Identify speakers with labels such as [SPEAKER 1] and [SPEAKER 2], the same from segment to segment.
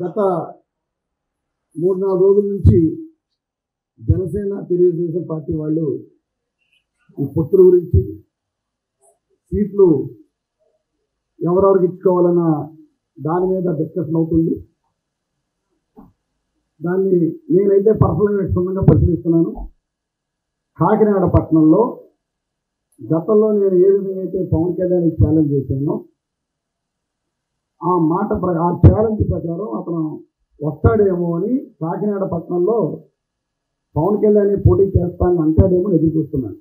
[SPEAKER 1] గత మూడు నాలుగు రోజుల నుంచి జనసేన తెలుగుదేశం పార్టీ వాళ్ళు ఈ పొత్తుల గురించి సీట్లు ఎవరెవరికి ఇచ్చుకోవాలన్న దాని మీద డిస్కషన్ అవుతుంది దాన్ని నేనైతే పర్సనల్గా క్షుణ్ణంగా పరిశీలిస్తున్నాను కాకినాడ పట్టణంలో గతంలో నేను ఏ విధంగా అయితే పవన్ కళ్యాణ్ ఛాలెంజ్ చేశానో ఆ మాట ప్ర- ఆ ఛాలెంజ్ ప్రకారం అతను వస్తాడేమో అని కాకినాడ పట్టణంలో పవన్ కళ్యాణ్ పోటీ చేస్తానని అంటాడేమో అని ఎదురు చూస్తున్నాను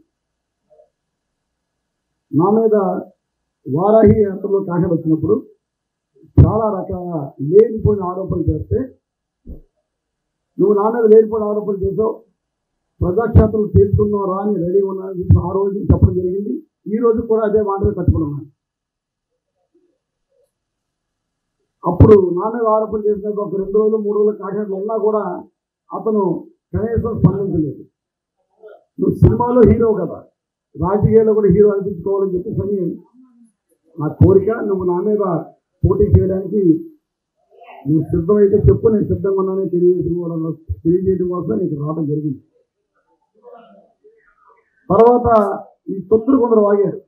[SPEAKER 1] నా మీద వారాహి యాత్రలో కాకినాడ వచ్చినప్పుడు చాలా రకాల లేనిపోయిన ఆరోపణలు చేస్తే నువ్వు నా మీద లేనిపోయిన ఆరోపణలు చేసావు ప్రజాక్షేత్రం తీర్చుకుందాం రా అని రెడీగా ఉన్నానని చెప్పి ఆ రోజు చెప్పడం జరిగింది ఈ రోజు కూడా అదే మాటలు కట్టుకుని ఉన్నాను అప్పుడు నా మీద ఆరోపణ చేసిన ఒక రెండు రోజులు మూడు రోజులు కాకినాడలో ఉన్నా కూడా అతను కనీసం స్పందించలేదు నువ్వు సినిమాలో హీరో కదా రాజకీయాల్లో కూడా హీరో అనిపించుకోవాలని చెప్పేసి అని నా కోరిక నువ్వు నా మీద పోటీ చేయడానికి నువ్వు సిద్ధమైతే చెప్పు నేను సిద్ధంగా ఉన్నానని తెలియజేయడం తెలియజేయడం కోసం నీకు రావడం జరిగింది తర్వాత ఈ తొత్తులు కొందరు వాగారు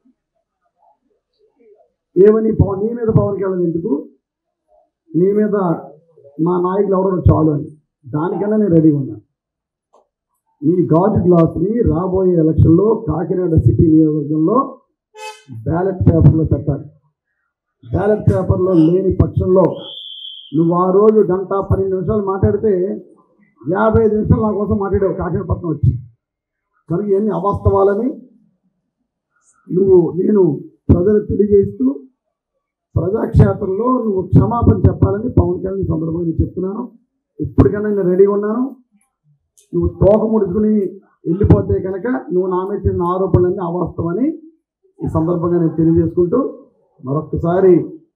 [SPEAKER 1] ఏమని పవన్ నీ మీద పవన్ కళ్యాణ్ ఎందుకు నీ మీద మా నాయకులు ఎవరో చాలు అని దానికన్నా నేను రెడీ ఉన్నాను ఈ గాజు గ్లాస్ని రాబోయే ఎలక్షన్లో కాకినాడ సిటీ నియోజకవర్గంలో బ్యాలెట్ పేపర్లో పెట్టాలి బ్యాలెట్ పేపర్లో లేని పక్షంలో నువ్వు ఆ రోజు గంట పన్నెండు నిమిషాలు మాట్లాడితే యాభై ఐదు నిమిషాలు నా కోసం మాట్లాడావు కాకినాడ పక్కన వచ్చి కనుక ఇవన్నీ అవాస్తవాలని నువ్వు నేను ప్రజలకు తెలియజేస్తూ ప్రజాక్షేత్రంలో నువ్వు క్షమాపణ చెప్పాలని పవన్ కళ్యాణ్ ఈ సందర్భంగా నేను చెప్తున్నాను ఇప్పటికైనా నేను రెడీగా ఉన్నాను నువ్వు తోక ముడుచుకుని వెళ్ళిపోతే కనుక నువ్వు నా మీద చేసిన ఆరోపణలన్నీ అవాస్తవని ఈ సందర్భంగా నేను తెలియజేసుకుంటూ మరొకసారి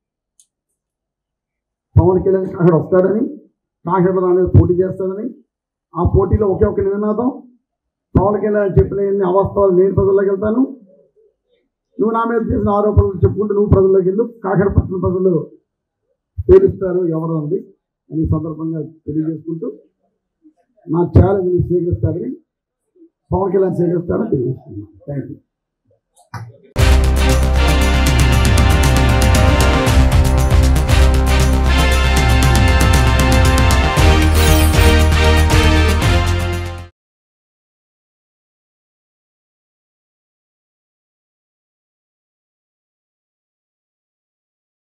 [SPEAKER 1] పవన్ కళ్యాణ్ అక్కడ వస్తాడని కాకినాడ నా మీద పోటీ చేస్తాడని ఆ పోటీలో ఒకే ఒక నినాదం పవన్ కళ్యాణ్ చెప్పిన ఎన్ని అవాస్తవాలు నేను ప్రజల్లోకి వెళ్తాను నువ్వు నా మీద చేసిన ఆరోపణలు చెప్పుకుంటూ నువ్వు ప్రజల్లోకి వెళ్ళు కాకినాడ పట్టణ ప్రజలు తేలుస్తారు ఎవరు ఉంది అని ఈ సందర్భంగా తెలియజేసుకుంటూ నా ఛాలెంజ్ని స్వీకరిస్తారని పవన్ కళ్యాణ్ స్వీకరిస్తారని తెలియజేస్తున్నాను థ్యాంక్ యూ